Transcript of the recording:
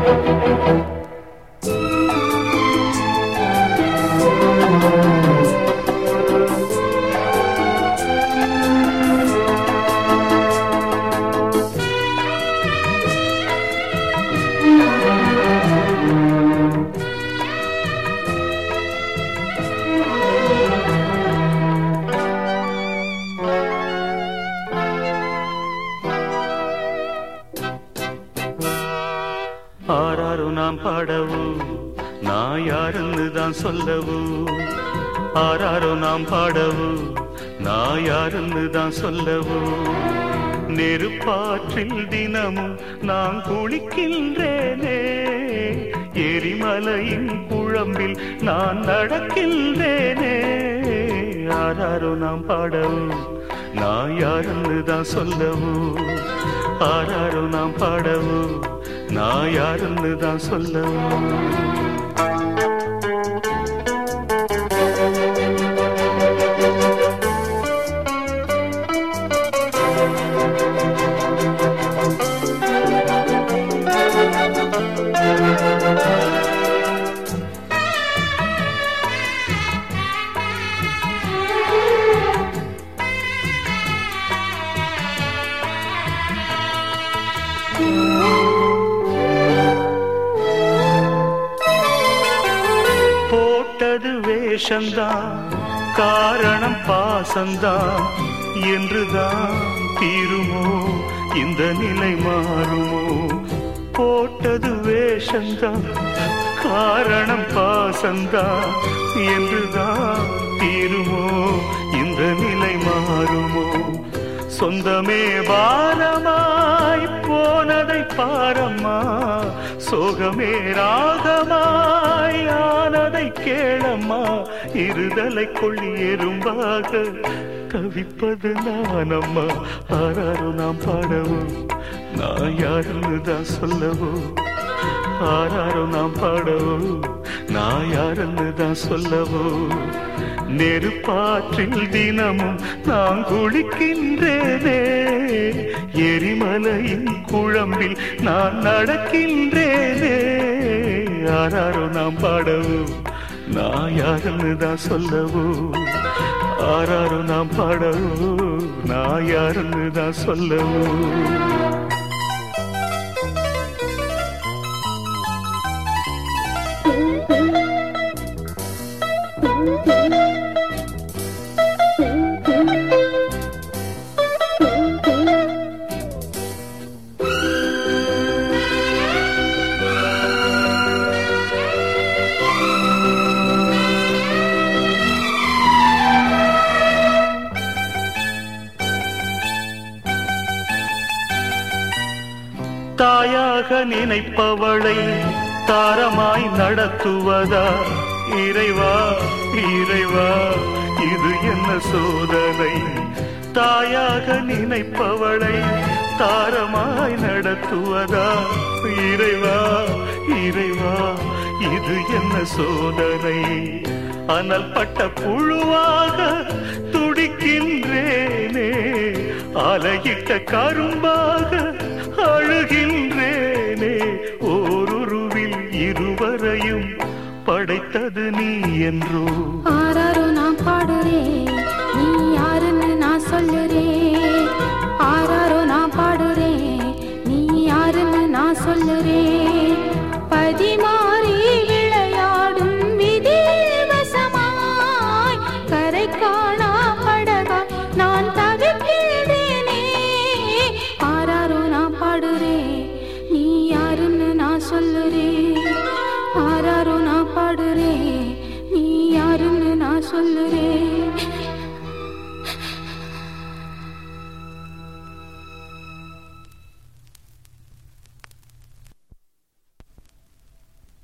ஆராரோ நாம் பாடவும் நான் யாருன்னு தான் சொல்லவும் ஆராரோ நாம் பாடவும் நான் யாருன்னு தான் சொல்லவும் நெருப்பாற்றில் தினமும் நான் குளிக்கின்றேனே எரிமலையின் குழம்பில் நான் நடக்கின்றேனே ஆராரோ நாம் பாடவும் நான் யாருன்னு தான் சொல்லவும் ஆராரோ நாம் பாடவும் நான் யாருன்னு தான் சொல்லவும் போட்டது வேஷந்தான் காரணம் பாசந்தான் என்றுதான் தீருமோ இந்த நிலை மாறுமோ போட்டது வேஷந்தான் காரணம் பாசந்தான் என்றுதான் தீருமோ இந்த நிலை மாறுமோ சொந்தமே பாரமாய் போனதை பாரம்மா சோகமே ராகமாய் ஆனதை கேளம்மா இருதலை கொள்ளி எறும்பாக தவிப்பது நானம்மா ஆராரோ நாம் பாடவும் நான் யாருன்னு தான் சொல்லவும் ஆராரோ நாம் பாடவும் நான் யாருன்னு தான் சொல்லவும் நெருப்பாற்றில் தினமும் நான் குளிக்கின்றேனே எரிமலையின் குழம்பில் நான் நடக்கின்றேனே யாராரோ நாம் பாடவும் நான் யாருன்னு தான் சொல்லவும் ஆராரோ நாம் பாடவும் நான் யாருன்னு தான் சொல்லவும் தாயாக நினைப்பவளை தாரமாய் நடத்துவதா இறைவா இறைவா இது என்ன சோதனை தாயாக நினைப்பவளை தாரமாய் நடத்துவதா இறைவா இறைவா இது என்ன சோதனை அனல் பட்ட புழுவாக துடிக்கின்றேனே அலையிட்ட கரும்பாக அழுகின்றேனே ஓருருவில் இருவரையும் படைத்தது நீ என்றோ ஆராரோ நான் பாடுறேன் நீ யாருன்னு நான் சொல்லுறேன் ஆராரோ நான் பாடுறேன் நீ யாருன்னு நான் சொல்லுறேன் பதிமாறி விளையாடும் விதியில் வசமாய் கரை காணா படகாய் நான் தவிக்கின்றேனே ஆராரோ நான் பாடுறேன் நீ யாருன்னு நான் சொல்லுறேன் ஆராரோ நான் பாடுறேன் நீ யாருன்னு நான் சொல்லுறேன்